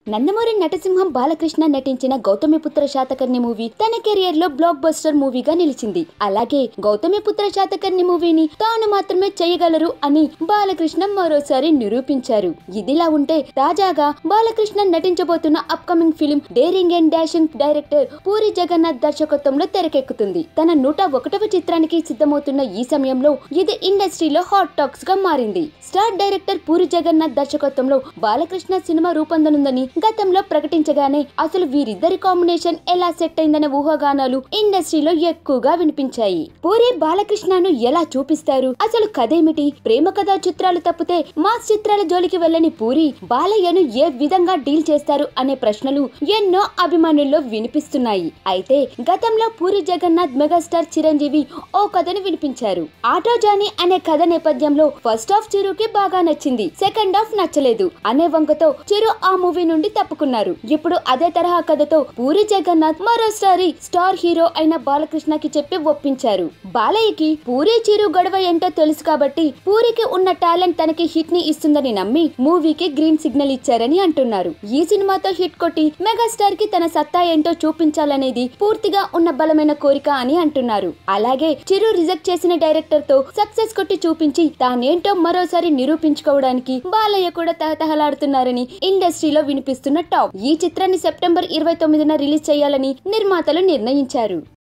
నందమూరి నటసింహం బాలకృష్ణ నటించిన గౌతమిపుత్ర శాతకర్ణి మూవీ తన కెరియర్ లో బ్లాక్ బస్టర్ మూవీగా నిలిచింది అలాగే గౌతమిపుత్ర శాతకర్ణి మూవీని తాను మాత్రమే చేయగలరు అని బాలకృష్ణ మరోసారి నిరూపించారు ఇదిలా ఉంటే తాజాగా బాలకృష్ణ నటించబోతున్న upcoming film daring and dashing director Puri Jagannadh దర్శకత్వంలో తెరకెక్కుతుంది తన నూట ఒకటవ చిత్రానికి సిద్ధమవుతున్న ఈ సమయంలో ఇది ఇండస్ట్రీలో హాట్ టాక్స్ గా మారింది స్టార్ డైరెక్టర్ పూరి జగన్నాథ్ దర్శకత్వంలో బాలకృష్ణ సినిమా రూపొందనుందని గతంలో ప్రకటించగానే అసలు వీరిద్దరి కాంబినేషన్ ఎలా సెట్ అయిందనే ఊహాగానాలు ఇండస్ట్రీలో ఎక్కువగా వినిపించాయి పూరి బాలకృష్ణను ఎలా చూపిస్తారు అసలు కథేమిటి ప్రేమ కథా చిత్రాలు తప్పితే మాస్ చిత్రాల జోలికి వెళ్ళని పూరి బాలయ్యను ఏ విధంగా డీల్ చేస్తారు అనే ప్రశ్నలు ఎన్నో అభిమానుల్లో వినిపిస్తున్నాయి అయితే గతంలో పూరి జగన్నాథ్ మెగాస్టార్ చిరంజీవి ఓ కథను వినిపించారు ఆటో జానీ అనే కథ నేపథ్యంలో ఫస్ట్ హాఫ్ చిరుకి బాగా నచ్చింది సెకండ్ హాఫ్ నచ్చలేదు అనే వంకతో చిరు ఆ మూవీ నుండి తప్పుకున్నారు ఇప్పుడు అదే తరహా కథతో పూరి జగన్నాథ్ మరోసారి స్టార్ హీరో అయిన బాలకృష్ణకి చెప్పి ఒప్పించారు బాలయ్యకి పూరి చిరు గొడవ ఏంటో తెలుసు కాబట్టి పూరికి ఉన్న టాలెంట్ తనకి హిట్ ని ఇస్తుందని నమ్మి మూవీకి గ్రీన్ సిగ్నల్ ఇచ్చారని అంటున్నారు ఈ సినిమాతో హిట్ కొట్టి మెగాస్టార్ కి తన సత్తా ఏంటో చూపించాలనేది పూర్తిగా ఉన్న బలమైన కోరిక అని అంటున్నారు అలాగే చిరు రిజెక్ట్ చేసిన డైరెక్టర్ తో సక్సెస్ కొట్టి చూపించి తానేంటో మరోసారి నిరూపించుకోవడానికి బాలయ్య కూడా తహతహలాడుతున్నారని ఇండస్ట్రీలో వినిపిస్తున్న టాక్ ఈ చిత్రాన్ని సెప్టెంబర్ ఇరవై తొమ్మిదిన రిలీజ్ చేయాలని నిర్మాతలు నిర్ణయించారు